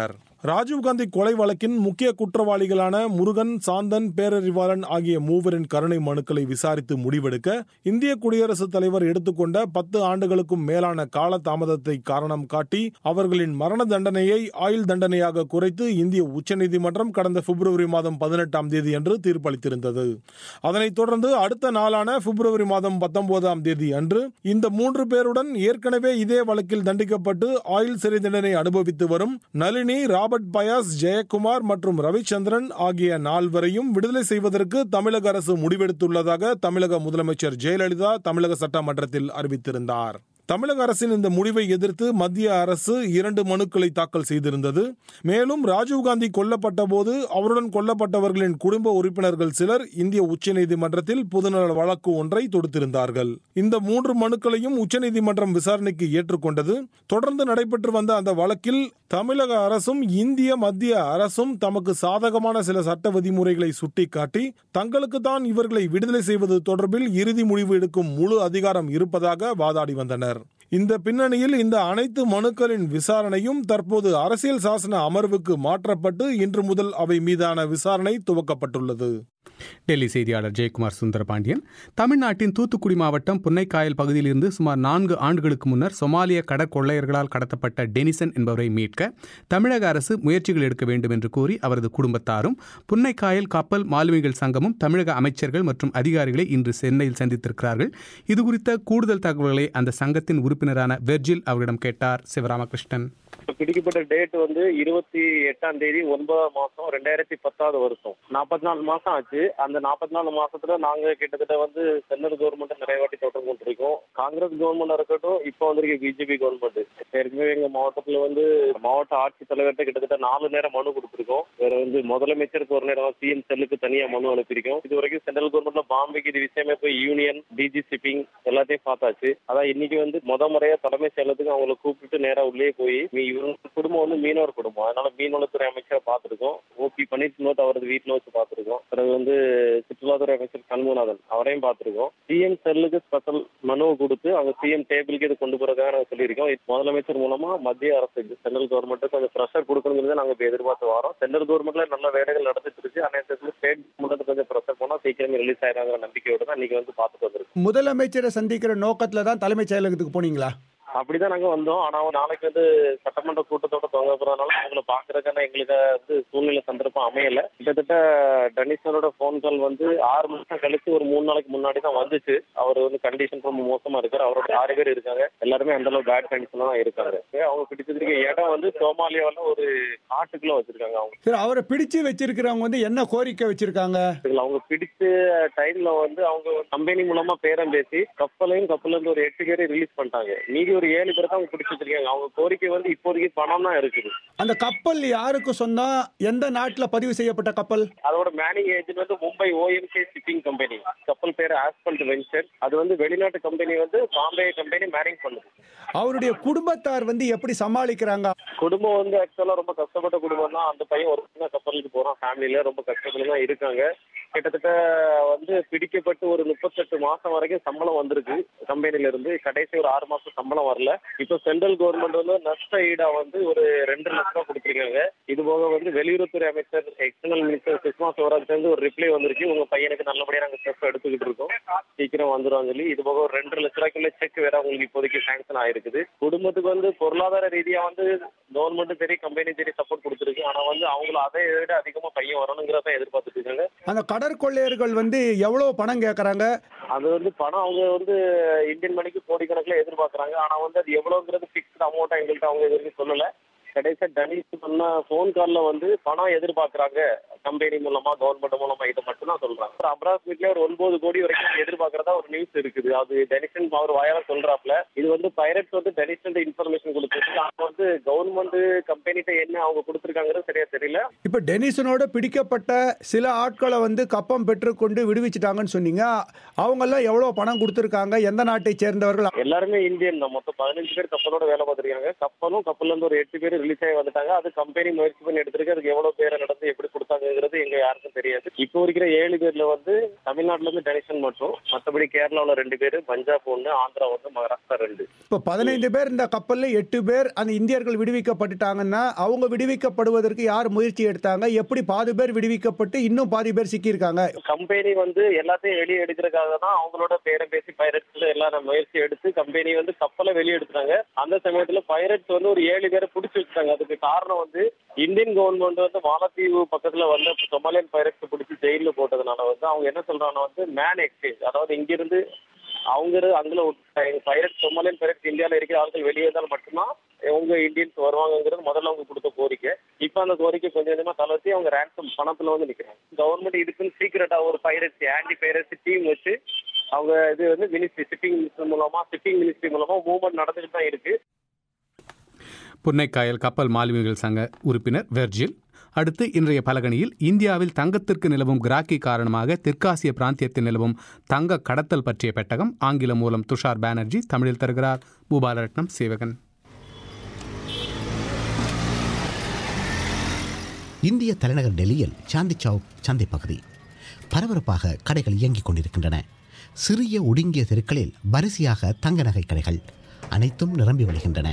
ராஜீவ்காந்தி கொலை வழக்கின் முக்கிய குற்றவாளிகளான முருகன் சாந்தன் பேரறிவாளன் ஆகிய மூவரின் கருணை மனுக்களை விசாரித்து முடிவெடுக்க இந்திய குடியரசுத் தலைவர் எடுத்துக்கொண்ட பத்து ஆண்டுகளுக்கும் மேலான கால தாமதத்தை காரணம் காட்டி அவர்களின் மரண தண்டனையை ஆயுள் தண்டனையாக குறைத்து இந்திய உச்சநீதிமன்றம் கடந்த பிப்ரவரி மாதம் பதினெட்டாம் தேதி அன்று தீர்ப்பளித்திருந்தது அதனைத் தொடர்ந்து அடுத்த நாளான பிப்ரவரி மாதம் பத்தொன்பதாம் தேதி அன்று இந்த மூன்று பேருடன் ஏற்கனவே இதே வழக்கில் தண்டிக்கப்பட்டு ஆயுள் சிறை தண்டனை அனுபவித்து வரும் நளினி ராபர்ட் பயாஸ் ஜெயக்குமார் மற்றும் ரவிச்சந்திரன் ஆகிய நால்வரையும் விடுதலை செய்வதற்கு தமிழக அரசு முடிவெடுத்துள்ளதாக தமிழக முதலமைச்சர் ஜெயலலிதா தமிழக சட்டமன்றத்தில் அறிவித்திருந்தார் தமிழக அரசின் இந்த முடிவை எதிர்த்து மத்திய அரசு இரண்டு மனுக்களை தாக்கல் செய்திருந்தது மேலும் ராஜீவ்காந்தி கொல்லப்பட்ட போது அவருடன் கொல்லப்பட்டவர்களின் குடும்ப உறுப்பினர்கள் சிலர் இந்திய உச்சநீதிமன்றத்தில் பொதுநல வழக்கு ஒன்றை தொடுத்திருந்தார்கள் இந்த மூன்று மனுக்களையும் உச்சநீதிமன்றம் விசாரணைக்கு ஏற்றுக்கொண்டது தொடர்ந்து நடைபெற்று வந்த அந்த வழக்கில் தமிழக அரசும் இந்திய மத்திய அரசும் தமக்கு சாதகமான சில சட்ட விதிமுறைகளை சுட்டிக்காட்டி தங்களுக்கு தான் இவர்களை விடுதலை செய்வது தொடர்பில் இறுதி முடிவு எடுக்கும் முழு அதிகாரம் இருப்பதாக வாதாடி வந்தனர் இந்த பின்னணியில் இந்த அனைத்து மனுக்களின் விசாரணையும் தற்போது அரசியல் சாசன அமர்வுக்கு மாற்றப்பட்டு இன்று முதல் அவை மீதான விசாரணை துவக்கப்பட்டுள்ளது டெல்லி செய்தியாளர் ஜெயக்குமார் சுந்தரபாண்டியன் தமிழ்நாட்டின் தூத்துக்குடி மாவட்டம் புன்னைக்காயல் பகுதியிலிருந்து சுமார் நான்கு ஆண்டுகளுக்கு முன்னர் சொமாலிய கடற்கொள்ளையர்களால் கடத்தப்பட்ட டெனிசன் என்பவரை மீட்க தமிழக அரசு முயற்சிகள் எடுக்க வேண்டும் என்று கூறி அவரது குடும்பத்தாரும் புன்னைக்காயல் கப்பல் மாலுமிகள் சங்கமும் தமிழக அமைச்சர்கள் மற்றும் அதிகாரிகளை இன்று சென்னையில் சந்தித்திருக்கிறார்கள் இதுகுறித்த கூடுதல் தகவல்களை அந்த சங்கத்தின் உறுப்பினரான வெர்ஜில் அவரிடம் கேட்டார் சிவராமகிருஷ்ணன் பிடிக்கப்பட்ட டேட் வந்து இருபத்தி எட்டாம் தேதி ஒன்பதாம் மாசம் ரெண்டாயிரத்தி பத்தாவது வருஷம் நாற்பத்தி நாலு மாசம் ஆச்சு அந்த நாற்பத்தி நாலு மாசத்துல நாங்க கிட்டத்தட்ட வந்து சென்ட்ரல் கவர்மெண்ட் நிறைய வாட்டி தொடர்பு கொண்டிருக்கோம் காங்கிரஸ் கவர்மெண்ட் இருக்கட்டும் இப்போ வந்திருக்க பிஜேபி கவர்மெண்ட் ஏற்கனவே எங்க மாவட்டத்துல வந்து மாவட்ட ஆட்சித் தலைவர்கிட்ட கிட்டத்தட்ட நாலு நேரம் மனு கொடுத்திருக்கோம் வேற வந்து முதலமைச்சருக்கு ஒரு நேரம் சிஎம் செல்லுக்கு தனியா மனு அனுப்பியிருக்கோம் இது வரைக்கும் சென்ட்ரல் கவர்மெண்ட்ல பாம்பேக்கு இது விஷயமே போய் யூனியன் டிஜி ஷிப்பிங் எல்லாத்தையும் பார்த்தாச்சு அதான் இன்னைக்கு வந்து முத முறையா தலைமை செயலத்துக்கு அவங்களை கூப்பிட்டு நேரா உள்ளே போய் நீ இவங்க குடும்பம் வந்து மீனவர் குடும்பம் அதனால மீன்வளத்துறை அமைச்சரை பார்த்திருக்கோம் ஓபி பன்னீர்செல்வத்தை அவரது வீட்டுல வச்சு பார்த்திருக்கோம் பிறகு வந்து சுற்றுலாத்துறை அமைச்சர் சண்முகநாதன் அவரையும் பார்த்திருக்கோம் சிஎம் செல்லுக்கு ஸ்பெஷல் மனுவை கொடுத்து அவங்க சிஎம் டேபிளுக்கு இது கொண்டு போறதுக்காக நாங்க சொல்லியிருக்கோம் இது முதலமைச்சர் மூலமா மத்திய அரசுக்கு சென்ட்ரல் கவர்மெண்ட் கொஞ்சம் ப்ரெஷர் கொடுக்கணுங்கிறது நாங்க இப்ப எதிர்பார்த்து வரோம் சென்ட்ரல் கவர்மெண்ட்ல நல்ல வேலைகள் நடந்துட்டு இருக்கு அனைத்து ஸ்டேட் கவர்மெண்ட் கொஞ்சம் ப்ரெஷர் போனா சீக்கிரமே ரிலீஸ் ஆயிராங்கிற நம்பிக்கையோட தான் இன்னைக்கு வந்து பார்த்துட்டு வந்திருக்கோம் முதலமைச்சரை சந்திக்கிற நோக்கத்துல தான் தலைமைச் செயலகத்துக்கு போனீங்களா அப்படிதான் நாங்க வந்தோம் ஆனா நாளைக்கு வந்து சட்டமன்ற கூட்டத்தோட துவங்க போறதுனால அவங்கள பாக்குறதுக்கான எங்களுக்கு வந்து சூழ்நிலை சந்தர்ப்பம் அமையல கிட்டத்தட்ட டனிஷனோட போன் கால் வந்து ஆறு மாசம் கழிச்சு ஒரு மூணு நாளைக்கு முன்னாடி தான் வந்துச்சு அவர் வந்து கண்டிஷன் ரொம்ப மோசமா இருக்காரு அவரோட ஆறு பேர் இருக்காங்க எல்லாருமே அந்த அளவு பேட் கண்டிஷன்ல தான் இருக்காங்க அவங்க பிடிச்சிருக்க இடம் வந்து சோமாலியாவில் ஒரு காட்டுக்குள்ள வச்சிருக்காங்க அவங்க சரி அவரை பிடிச்சு வச்சிருக்கிறவங்க வந்து என்ன கோரிக்கை வச்சிருக்காங்க இதுல அவங்க பிடிச்ச டைம்ல வந்து அவங்க கம்பெனி மூலமா பேரம் பேசி கப்பலையும் கப்பல்ல இருந்து ஒரு எட்டு பேரை ரிலீஸ் பண்ணிட்டாங்க மீதி ஒரு ஏழு பேரை தான் அவங்க பிடிச்சி வச்சிருக்காங்க அவங்க கோரிக்கை வந்து இப்போதைக்கு பணம் தான் இருக்குது அந்த கப்பல் யாருக்கு சொந்தம் எந்த நாட்டுல பதிவு செய்யப்பட்ட கப்பல் அதோட மேனிங் ஏஜென்ட் வந்து மும்பை ஓஎம்கே ஷிப்பிங் கம்பெனி கப்பல் பேர் ஆஸ்பல்ட் வெஞ்சர் அது வந்து வெளிநாட்டு கம்பெனி வந்து பாம்பே கம்பெனி மேனிங் பண்ணுது அவருடைய குடும்பத்தார் வந்து எப்படி சமாளிக்கிறாங்க குடும்பம் வந்து ஆக்சுவலா ரொம்ப கஷ்டப்பட்ட குடும்பம் தான் அந்த பையன் ஒரு சின்ன கப்பலுக்கு போறான் ஃபேமிலியில ரொம்ப கஷ்டப்பட்டு தான் இருக்காங்க கிட்டத்தட்ட வந்து பிடிக்கப்பட்டு ஒரு முப்பத்தெட்டு மாசம் வரைக்கும் சம்பளம் வந்திருக்கு கம்பெனில இருந்து கடைசி ஒரு ஆறு மாசம் சம்பளம் வரல இப்போ சென்ட்ரல் கவர்மெண்ட் வந்து நஷ்ட ஈடா வந்து ஒரு ரெண்டு லட்சம் ரூபாய் கொடுத்துருக்காங்க இது போக வந்து வெளியுறவுத்துறை அமைச்சர் எக்ஸ்டர்னல் மினிஸ்டர் சுஷ்மா ஸ்வராஜ் சேர்ந்து ஒரு ரிப்ளை வந்திருக்கு உங்க பையனுக்கு நல்லபடியா நாங்க ஸ்டெப் எடுத்துக்கிட்டு இருக்கோம் சீக்கிரம் வந்துருவாங்க சொல்லி இது போக ஒரு ரெண்டு லட்ச ரூபாய்க்குள்ள செக் வேற உங்களுக்கு இப்போதைக்கு சாங்ஷன் ஆயிருக்குது குடும்பத்துக்கு வந்து பொருளாதார ரீதியா வந்து கவர்மெண்ட் சரி கம்பெனி சரி சப்போர்ட் கொடுத்துருக்கு ஆனா வந்து அவங்கள அதை விட அதிகமா பையன் வரணுங்கிறத எதிர்பார்த்துட்டு இருக்காங்க அந்த கடற்கொள்ளையர்கள் வந்து எவ்வளவு பணம் கேட்கறாங்க அது வந்து பணம் அவங்க வந்து இந்தியன் மணிக்கு கோடிக்கணக்கில் எதிர்பார்க்கறாங்க ஆனா வந்து அது எவ்வளவுங்கிறது ஃபிக்ஸ்ட் அமௌண்ட் எங்கள்கிட்ட அவங்க இது வரைக்கும் சொல்லல கடைசியா டனிஷ் சொன்ன ஃபோன் கால்ல வந்து பணம் எதிர்பார்க்கறாங்க கம்பெனி மூலமா கவர்மெண்ட் மூலமா இதை மட்டும் தான் சொல்றாங்க ஒரு அப்ராக்சிமேட்லி ஒரு ஒன்பது கோடி வரைக்கும் எதிர்பார்க்கறதா ஒரு நியூஸ் இருக்குது அது டெனிஷன் அவர் வாயால சொல்றாப்ல இது வந்து பைரட்ஸ் வந்து டெனிஷன் இன்ஃபர்மேஷன் கொடுத்துருக்கு அவங்க வந்து கவர்மெண்ட் கம்பெனிட்ட என்ன அவங்க கொடுத்துருக்காங்கிறது சரியா தெரியல இப்ப டெனிசனோட பிடிக்கப்பட்ட சில ஆட்களை வந்து கப்பம் பெற்றுக்கொண்டு விடுவிச்சிட்டாங்கன்னு சொன்னீங்க அவங்க எல்லாம் எவ்வளவு பணம் கொடுத்திருக்காங்க எந்த நாட்டை சேர்ந்தவர்கள் எல்லாருமே இந்தியன் தான் மொத்தம் பதினஞ்சு பேர் கப்பலோட வேலை பார்த்திருக்காங்க கப்பலும் கப்பல்ல இருந்து ஒரு எட்டு பேர் ரிலீஸ் ஆகி வந்துட்டாங்க அது கம்பெனி முயற்சி பண்ணி எடுத்திருக்கு அதுக்கு எவ்வளவு பேரை நடந்து எப்படி கொடுத்தாங்கிறது எங்க யாருக்கும் தெரியாது இப்போ இருக்கிற ஏழு பேர்ல வந்து தமிழ்நாட்டுல இருந்து டெனிஷன் மட்டும் மற்றபடி கேரளாவுல ரெண்டு பேரு பஞ்சாப் ஒண்ணு ஆந்திரா ஒண்ணு மகாராஷ்டிரா ரெண்டு இப்போ பதினைந்து பேர் இந்த கப்பல்ல எட்டு பேர் அந்த இந்தியர்கள் விடுவிக்கப்பட்டுட்டாங்கன்னா அவங்க விடுவிக்கப்படுவதற்கு யார் முயற்சி எடுத்தாங்க எப்படி பாதி பேர் விடுவிக்கப்பட்டு இன்னும் பாதி பேர் சிக்கியிருக்காங்க கம்பெனி வந்து எல்லாத்தையும் வெளியே எடுக்கிறதுக்காக தான் அவங்களோட பேரை பேசி பைரட்ஸ்ல எல்லாம் முயற்சி எடுத்து கம்பெனி வந்து கப்பலை வெளியே எடுத்தாங்க அந்த சமயத்துல பைரட்ஸ் வந்து ஒரு ஏழு பேரை பிடிச்சி வச்சுட்டாங்க அதுக்கு காரணம் வந்து இந்தியன் கவர்மெண்ட் வந்து மாலத்தீவு பக்கத்துல வந்து சொமாலியன் பைரட்ஸ் பிடிச்சி ஜெயில போட்டதுனால வந்து அவங்க என்ன சொல்றாங்கன்னா வந்து மேன் எக்ஸ்சேஞ்ச் அதாவது இங்கிருந்து அவங்க இரு- அங்குல பைரட் சொமாலியன் பைரட்ஸ் இந்தியாவில் இருக்கிற ஆட்கள் வெளியே இருந்தால் மட்டும்தான் உங்க இந்தியன்ஸ் வருவாங்கங்கிறது முதல்ல அவங்க கொடுத்த கோரிக்கை இப்ப அந்த கோரிக்கை கொஞ்சம் கொஞ்சமா தளர்த்தி அவங்க ரேன்சம் பணத்துல வந்து நிக்கிறாங்க கவர்மெண்ட் இதுக்குன்னு சீக்கிரட்டா ஒரு பைரட்ஸ் ஆன்டி பைரட்ஸ் டீம் வச்சு அவங்க இது வந்து மினிஸ்ட்ரி ஷிப்பிங் மினிஸ்டர் மூலமா ஷிப்பிங் மினிஸ்ட்ரி மூலமா மூவ்மெண்ட் நடந்துட்டு தான் இருக்கு புன்னைக்காயல் கப்பல் மாலுமிகள் சங்க உறுப்பினர் வெர்ஜில் அடுத்து இன்றைய பலகணியில் இந்தியாவில் தங்கத்திற்கு நிலவும் கிராக்கி காரணமாக தெற்காசிய பிராந்தியத்தில் நிலவும் தங்க கடத்தல் பற்றிய பெட்டகம் ஆங்கிலம் மூலம் துஷார் பானர்ஜி தமிழில் தருகிறார் பூபாலரட்னம் சேவகன் இந்திய தலைநகர் டெல்லியில் சாந்தி சவுக் சந்தை பகுதி பரபரப்பாக கடைகள் இயங்கிக் கொண்டிருக்கின்றன சிறிய ஒடுங்கிய தெருக்களில் வரிசையாக தங்க நகை கடைகள் அனைத்தும் நிரம்பி வழிகின்றன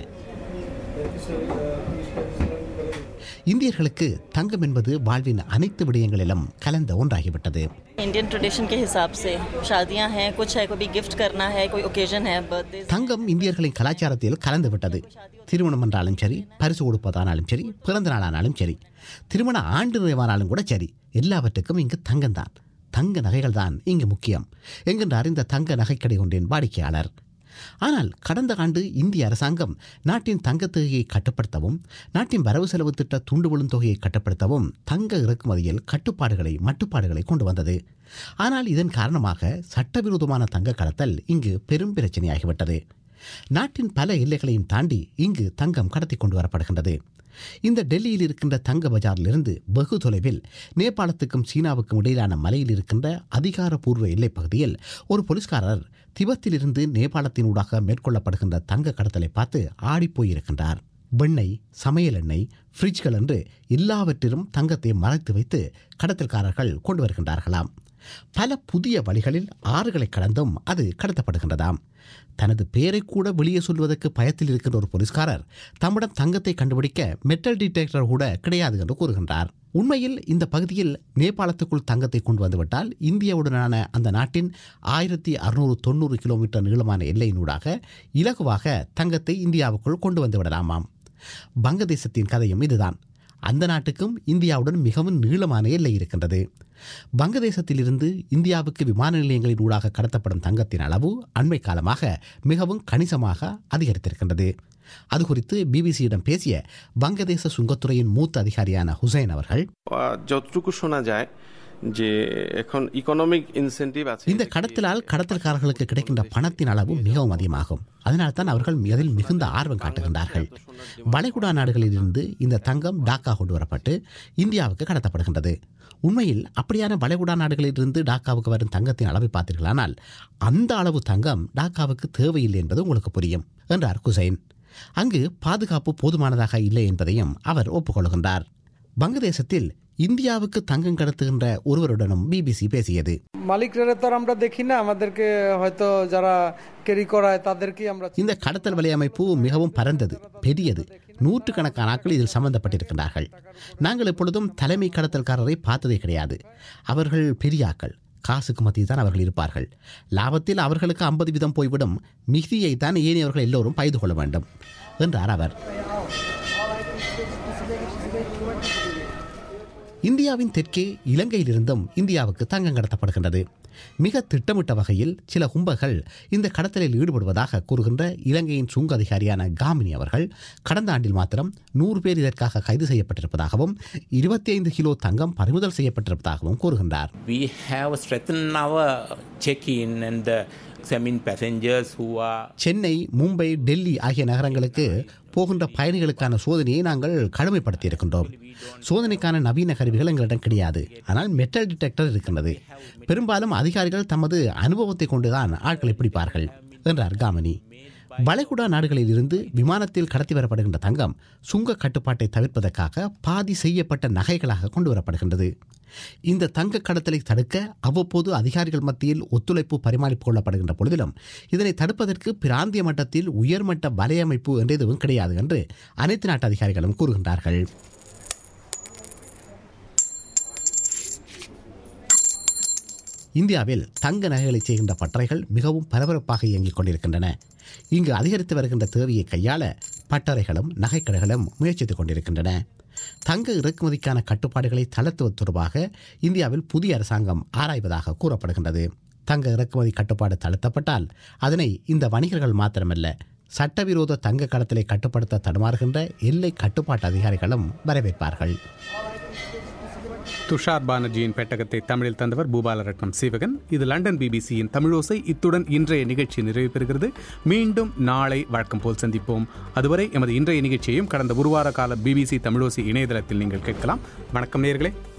இந்தியர்களுக்கு தங்கம் என்பது வாழ்வின் அனைத்து விடயங்களிலும் கலந்த ஒன்றாகிவிட்டது इंडियन ट्रेडिशन के हिसाब से शादियां हैं कुछ है कोई भी गिफ्ट करना है कोई ओकेजन है बर्थडे தங்கம் இந்தியர்களின் கலாச்சாரத்தில் கலந்து விட்டது திருமணம் என்றாலும் சரி பரிசு கொடுப்பதானாலும் சரி பிறந்த நாளானாலும் சரி திருமண ஆண்டு நிறைவானாலும் கூட சரி எல்லாவற்றுக்கும் இங்கு தங்கம்தான் தங்க நகைகள் தான் இங்கு முக்கியம் என்கின்றார் இந்த தங்க நகைக்கடை ஒன்றின் வாடிக்கையாளர் ஆனால் கடந்த ஆண்டு இந்திய அரசாங்கம் நாட்டின் தங்கத் தொகையை கட்டுப்படுத்தவும் நாட்டின் வரவு செலவு திட்ட துண்டு விழும் தொகையை கட்டுப்படுத்தவும் தங்க இறக்குமதியில் கட்டுப்பாடுகளை மட்டுப்பாடுகளை கொண்டு வந்தது ஆனால் இதன் காரணமாக சட்டவிரோதமான தங்க கடத்தல் இங்கு பெரும் பிரச்சனையாகிவிட்டது நாட்டின் பல எல்லைகளையும் தாண்டி இங்கு தங்கம் கடத்தி கொண்டு வரப்படுகின்றது இந்த டெல்லியில் இருக்கின்ற தங்க பஜாரிலிருந்து வெகு தொலைவில் நேபாளத்துக்கும் சீனாவுக்கும் இடையிலான மலையில் இருக்கின்ற அதிகாரப்பூர்வ எல்லைப் பகுதியில் ஒரு போலீஸ்காரர் திபெத்திலிருந்து நேபாளத்தினூடாக மேற்கொள்ளப்படுகின்ற தங்க கடத்தலை பார்த்து ஆடிப்போயிருக்கின்றார் வெண்ணெய் சமையல் எண்ணெய் ஃப்ரிட்ஜ்கள் என்று எல்லாவற்றிலும் தங்கத்தை மறைத்து வைத்து கடத்தல்காரர்கள் கொண்டு வருகின்றார்களாம் பல புதிய வழிகளில் ஆறுகளை கடந்தும் அது கடத்தப்படுகின்றதாம் தனது பெயரை கூட வெளியே சொல்வதற்கு பயத்தில் இருக்கின்ற ஒரு போலீஸ்காரர் தம்மிடம் தங்கத்தை கண்டுபிடிக்க மெட்டல் டிடெக்டர் கூட கிடையாது என்று கூறுகின்றார் உண்மையில் இந்த பகுதியில் நேபாளத்துக்குள் தங்கத்தை கொண்டு வந்துவிட்டால் இந்தியாவுடனான அந்த நாட்டின் ஆயிரத்தி அறுநூறு தொண்ணூறு கிலோமீட்டர் நீளமான எல்லையினூடாக இலகுவாக தங்கத்தை இந்தியாவுக்குள் கொண்டு வந்து விடலாமாம் வங்கதேசத்தின் கதையும் இதுதான் அந்த நாட்டுக்கும் இந்தியாவுடன் மிகவும் நீளமான எல்லை இருக்கின்றது வங்கதேசத்திலிருந்து இந்தியாவுக்கு விமான நிலையங்களின் ஊடாக கடத்தப்படும் தங்கத்தின் அளவு அண்மை காலமாக மிகவும் கணிசமாக அதிகரித்திருக்கின்றது அது குறித்து பிபிசியிடம் பேசிய வங்கதேச சுங்கத்துறையின் மூத்த அதிகாரியான ஹுசைன் அவர்கள் যতটুকু শোনা যায় যে এখন ইকোনমিক ইনসেন্টিভ আছে இந்த கடத்தலால் கடத்தல்காரர்களுக்கு கிடைக்கின்ற பணத்தின் அளவு மிகவும் அதிகமாகும் அதனால் தான் அவர்கள் அதில் மிகுந்த ஆர்வம் காட்டுகின்றார்கள் வளைகுடா நாடுகளிலிருந்து இந்த தங்கம் டாக்கா கொண்டு வரப்பட்டு இந்தியாவுக்கு கடத்தப்படுகின்றது உண்மையில் அப்படியான வளைகுடா நாடுகளிலிருந்து டாக்காவுக்கு வரும் தங்கத்தின் அளவை பார்த்தீர்களானால் அந்த அளவு தங்கம் டாக்காவுக்கு தேவையில்லை என்பது உங்களுக்கு புரியும் என்றார் குசைன் அங்கு பாதுகாப்பு போதுமானதாக இல்லை என்பதையும் அவர் ஒப்புக்கொள்கின்றார் வங்கதேசத்தில் இந்தியாவுக்கு தங்கம் கடத்துகின்ற ஒருவருடனும் பிபிசி பேசியது মালিকরা তো আর আমরা দেখি না আমাদেরকে হয়তো যারা ক্যারি করায় তাদেরকেই আমরা இந்த கடத்தல் வலையமைப்பு மிகவும் பரந்தது பெரியது நூற்றுக்கணக்கான ஆட்கள் இதில் சம்பந்தப்பட்டிருக்கிறார்கள் நாங்கள் எப்பொழுதும் தலைமை கடத்தல்காரரை பார்த்ததே கிடையாது அவர்கள் பெரியாக்கள் காசுக்கு மத்தியில் தான் அவர்கள் இருப்பார்கள் லாபத்தில் அவர்களுக்கு ஐம்பது வீதம் போய்விடும் மிகுதியை தான் ஏனையவர்கள் எல்லோரும் பைது கொள்ள வேண்டும் என்றார் அவர் இந்தியாவின் தெற்கே இலங்கையிலிருந்தும் இந்தியாவுக்கு தங்கம் கடத்தப்படுகின்றது மிக திட்டமிட்ட வகையில் சில கும்பல்கள் இந்த கடத்தலில் ஈடுபடுவதாக கூறுகின்ற இலங்கையின் சுங்க அதிகாரியான காமினி அவர்கள் கடந்த ஆண்டில் மாத்திரம் நூறு பேர் இதற்காக கைது செய்யப்பட்டிருப்பதாகவும் இருபத்தி ஐந்து கிலோ தங்கம் பறிமுதல் செய்யப்பட்டிருப்பதாகவும் கூறுகின்றார் We have strengthened our check-in and uh, examine passengers who are Chennai Mumbai Delhi ஆகிய நகரங்களுக்கு போகின்ற பயணிகளுக்கான சோதனையை நாங்கள் கடுமைப்படுத்தி இருக்கின்றோம் சோதனைக்கான நவீன கருவிகள் எங்களிடம் கிடையாது ஆனால் மெட்டல் டிடெக்டர் இருக்கின்றது பெரும்பாலும் அதிகாரிகள் தமது அனுபவத்தை கொண்டுதான் ஆட்களை பிடிப்பார்கள் என்றார் காமனி வளைகுடா நாடுகளில் இருந்து விமானத்தில் கடத்தி வரப்படுகின்ற தங்கம் சுங்க கட்டுப்பாட்டை தவிர்ப்பதற்காக பாதி செய்யப்பட்ட நகைகளாக கொண்டு வரப்படுகின்றது இந்த தங்க கடத்தலை தடுக்க அவ்வப்போது அதிகாரிகள் மத்தியில் ஒத்துழைப்பு பரிமாறிக் கொள்ளப்படுகின்ற பொழுதிலும் இதனை தடுப்பதற்கு பிராந்திய மட்டத்தில் உயர்மட்ட வலையமைப்பு என்று எதுவும் கிடையாது என்று அனைத்து நாட்டு அதிகாரிகளும் கூறுகின்றார்கள் இந்தியாவில் தங்க நகைகளை செய்கின்ற பட்டறைகள் மிகவும் பரபரப்பாக இயங்கிக் கொண்டிருக்கின்றன இங்கு அதிகரித்து வருகின்ற தேவையை கையாள பட்டறைகளும் நகைக்கடைகளும் முயற்சித்துக் கொண்டிருக்கின்றன தங்க இறக்குமதிக்கான கட்டுப்பாடுகளை தளர்த்துவது தொடர்பாக இந்தியாவில் புதிய அரசாங்கம் ஆராய்வதாக கூறப்படுகின்றது தங்க இறக்குமதி கட்டுப்பாடு தளர்த்தப்பட்டால் அதனை இந்த வணிகர்கள் மாத்திரமல்ல சட்டவிரோத தங்க கடத்தலை கட்டுப்படுத்த தடுமாறுகின்ற எல்லை கட்டுப்பாட்டு அதிகாரிகளும் வரவேற்பார்கள் துஷார் பானர்ஜியின் பெட்டகத்தை தமிழில் தந்தவர் பூபாலரட்னம் சீவகன் இது லண்டன் பிபிசியின் தமிழோசை இத்துடன் இன்றைய நிகழ்ச்சி நிறைவு பெறுகிறது மீண்டும் நாளை வழக்கம் போல் சந்திப்போம் அதுவரை எமது இன்றைய நிகழ்ச்சியையும் கடந்த ஒரு வார கால பிபிசி தமிழோசை இணையதளத்தில் நீங்கள் கேட்கலாம் வணக்கம் நேர்களே